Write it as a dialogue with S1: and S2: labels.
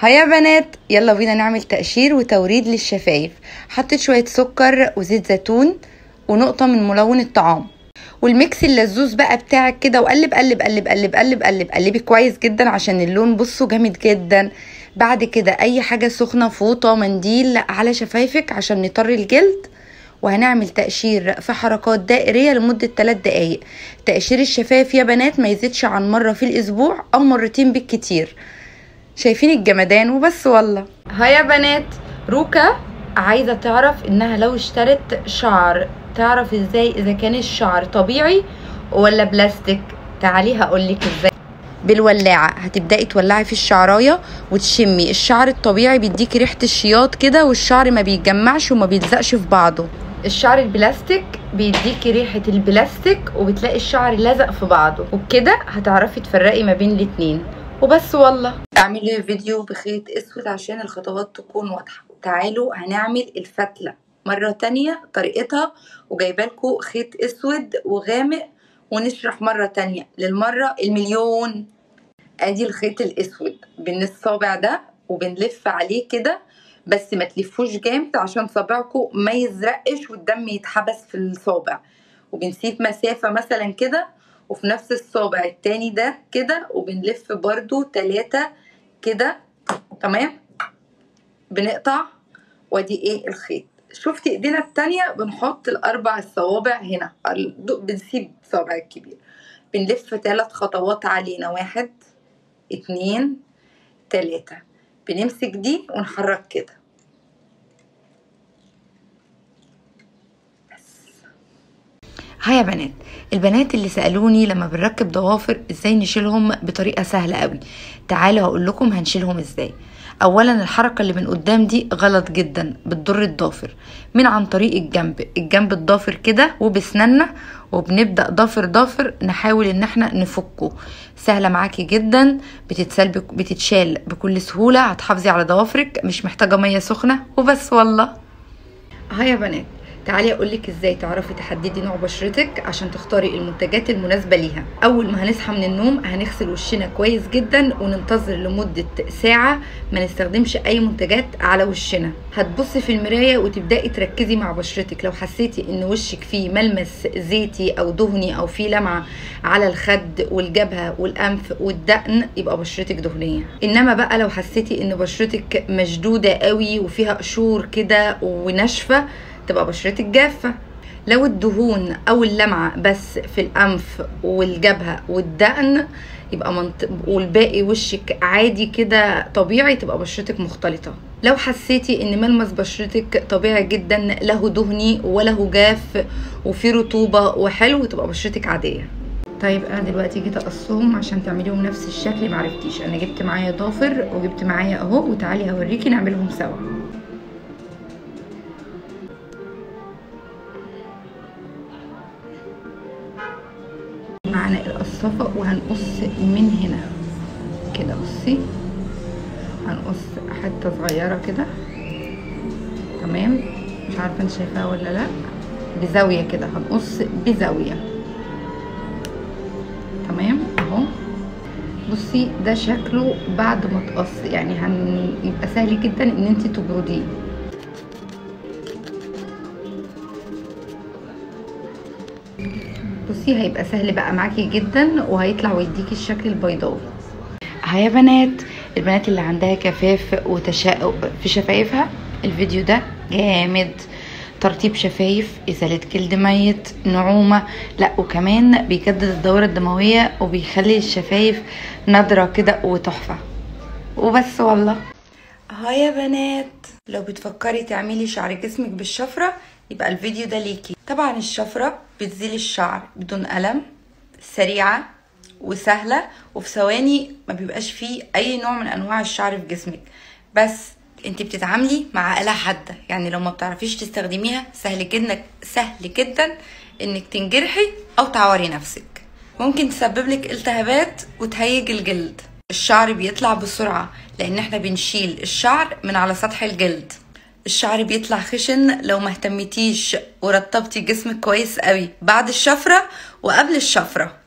S1: هيا بنات يلا بينا نعمل تقشير وتوريد للشفايف حطيت شوية سكر وزيت زيتون ونقطة من ملون الطعام والميكس اللزوز بقى بتاعك كده وقلب قلب قلب قلب قلب قلب قلبي كويس جدا عشان اللون بصوا جامد جدا بعد كده اي حاجة سخنة فوطة منديل على شفايفك عشان نطري الجلد وهنعمل تقشير في حركات دائرية لمدة 3 دقايق تقشير الشفايف يا بنات ما يزيدش عن مرة في الأسبوع أو مرتين بالكتير شايفين الجمدان وبس والله هيا بنات روكا عايزة تعرف انها لو اشترت شعر تعرف ازاي اذا كان الشعر طبيعي ولا بلاستيك تعالي هقولك ازاي بالولاعة هتبدأي تولعي في الشعراية وتشمي الشعر الطبيعي بيديكي ريحة الشياط كده والشعر ما بيتجمعش وما بيلزقش في بعضه الشعر البلاستيك بيديكي ريحة البلاستيك وبتلاقي الشعر لزق في بعضه وبكده هتعرفي تفرقي ما بين الاتنين وبس والله اعملي فيديو بخيط اسود عشان الخطوات تكون واضحة تعالوا هنعمل الفتلة مرة تانية طريقتها وجايبالكوا خيط اسود وغامق ونشرح مرة تانية للمرة المليون ادي الخيط الاسود بين الصابع ده وبنلف عليه كده بس ما تلفوش جامد عشان صابعكم ما يزرقش والدم يتحبس في الصابع وبنسيب مسافة مثلا كده وفي نفس الصابع التاني ده كده وبنلف برضو تلاتة كده تمام بنقطع وادي ايه الخيط شفتي ايدينا التانية بنحط الاربع الصوابع هنا بنسيب الصابع الكبير بنلف ثلاث خطوات علينا واحد اتنين تلاتة بنمسك دي ونحرك كده ها يا بنات البنات اللي سالوني لما بنركب ضوافر ازاي نشيلهم بطريقه سهله قوي تعالوا هقول لكم هنشيلهم ازاي اولا الحركه اللي من قدام دي غلط جدا بتضر الضافر من عن طريق الجنب الجنب الضافر كده وبسناننا وبنبدا ضافر ضافر نحاول ان احنا نفكه سهله معاكي جدا بتتسال بتتشال بكل سهوله هتحافظي على ضوافرك مش محتاجه ميه سخنه وبس والله ها يا بنات تعالي اقول لك ازاي تعرفي تحددي نوع بشرتك عشان تختاري المنتجات المناسبه ليها اول ما هنصحى من النوم هنغسل وشنا كويس جدا وننتظر لمده ساعه ما نستخدمش اي منتجات على وشنا هتبصي في المرايه وتبداي تركزي مع بشرتك لو حسيتي ان وشك فيه ملمس زيتي او دهني او فيه لمعه على الخد والجبهه والانف والدقن يبقى بشرتك دهنيه انما بقى لو حسيتي ان بشرتك مشدوده قوي وفيها قشور كده وناشفه تبقى بشرتك جافة لو الدهون او اللمعة بس في الانف والجبهة والدقن يبقى منط... والباقي وشك عادي كده طبيعي تبقى بشرتك مختلطة لو حسيتي ان ملمس بشرتك طبيعي جدا له دهني وله جاف وفي رطوبة وحلو تبقى بشرتك عادية طيب انا دلوقتي جيت اقصهم عشان تعمليهم نفس الشكل معرفتيش انا جبت معايا ضافر وجبت معايا اهو وتعالي هوريكي نعملهم سوا معانا القصافة وهنقص من هنا كده بصي هنقص حتة صغيرة كده تمام مش عارفة انت شايفاها ولا لا بزاوية كده هنقص بزاوية تمام اهو بصي ده شكله بعد ما تقص يعني هيبقى سهل جدا ان انت تبرديه بصي هيبقى سهل بقى معاكي جدا وهيطلع ويديكي الشكل البيضاوي ها يا بنات البنات اللي عندها كفاف وتشقق في شفايفها الفيديو ده جامد ترطيب شفايف ازاله جلد ميت نعومه لا وكمان بيجدد الدوره الدمويه وبيخلي الشفايف نضره كده وتحفه وبس والله ها يا بنات لو بتفكري تعملي شعر جسمك بالشفره يبقى الفيديو ده ليكي طبعا الشفرة بتزيل الشعر بدون ألم سريعة وسهلة وفي ثواني ما بيبقاش فيه أي نوع من أنواع الشعر في جسمك بس انت بتتعاملي مع آلة حادة يعني لو ما بتعرفيش تستخدميها سهل جدا سهل جدا انك تنجرحي او تعوري نفسك ممكن تسبب لك التهابات وتهيج الجلد الشعر بيطلع بسرعة لان احنا بنشيل الشعر من على سطح الجلد الشعر بيطلع خشن لو ما اهتمتيش ورطبتي جسمك كويس قوي بعد الشفرة وقبل الشفرة